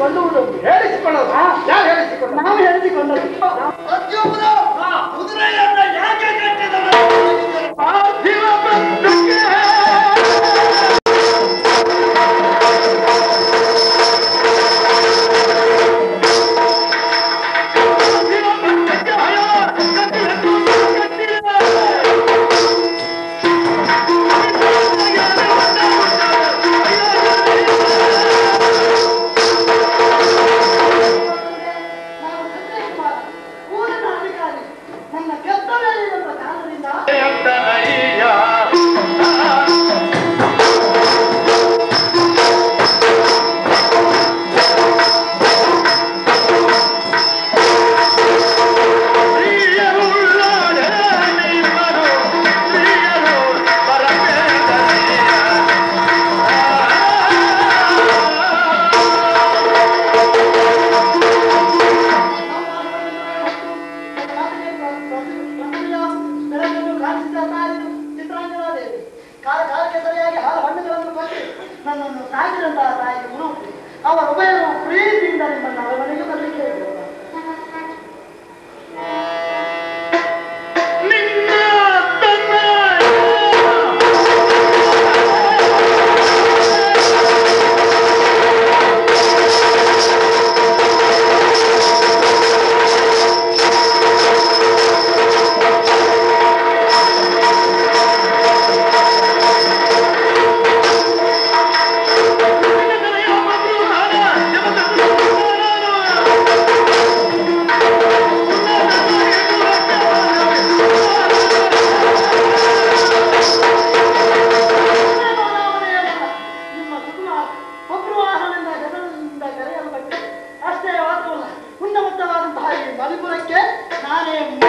ಹೇಳಿಸಿಕೊಳ್ಳುವುದು ಹೇಳಿಸಿಕೊಳ್ಳೋದು ಯಾರು ಹೇಳಿಸಿಕೊಳ್ಳೋದು ನಾವು ಹೇಳಿಸಿಕೊಂಡದ್ದು ಪ್ರತಿಯೊಬ್ಬರು ಕುದುರೆಯನ್ನ ಯಾಕೆ ಕಟ್ಟಿದವರು ಪಾರ್ಥಿವ ಬಂಧುಕ್ಕೆ ಪಾರ್ಥಿವ ಬಂಧುಕ್ಕೆ ಹಯ ಕಟ್ಟಿರಲು ಕಟ್ಟಿಲ್ಲ. ನಾವು ಚಂದ್ರಕುಮಾರ ಊರಿನ ಅಧಿಕಾರಿ ನನ್ನ ಕರ್ತವ್ಯದ ಕಾರಣದಿಂದ ಬೆಳಕನ್ನು ಕಾಣಿಸಿದ ತಾಯಿ ಚಿತ್ರಾಂಗನಾದೇವಿ ಕಾಲ ಕಾಲಕ್ಕೆ ಸರಿಯಾಗಿ ಹಾಲು ಹಣ್ಣುಗಳನ್ನು ಕೊಟ್ಟು ನನ್ನನ್ನು ಸಾಕಿದಂತಹ ತಾಯಿ ಗುಣಮುಖಿ ಅವರ ಉಭಯರು ಪ್ರೀತಿಯಿಂದ ನಿಮ್ಮನ್ನು ಅರಮನೆಗೆ ಬರಲಿಕ್ಕೆ ಹೇಳಿದರು. ನಿನ್ನ ತನ್ನ ನಿಮ್ಮ ಕುಟುಂಬ ಒಬ್ರುವಾಹನದಿಂದ ಜನರಿಂದ ಕರೆಯಲ್ಪಟ್ಟು ಅಷ್ಟೇ ಮಾತ್ರವಲ್ಲ ಉನ್ನತವಾದಂತಹ ಈ ಮಣಿಪುರಕ್ಕೆ ನಾನೇ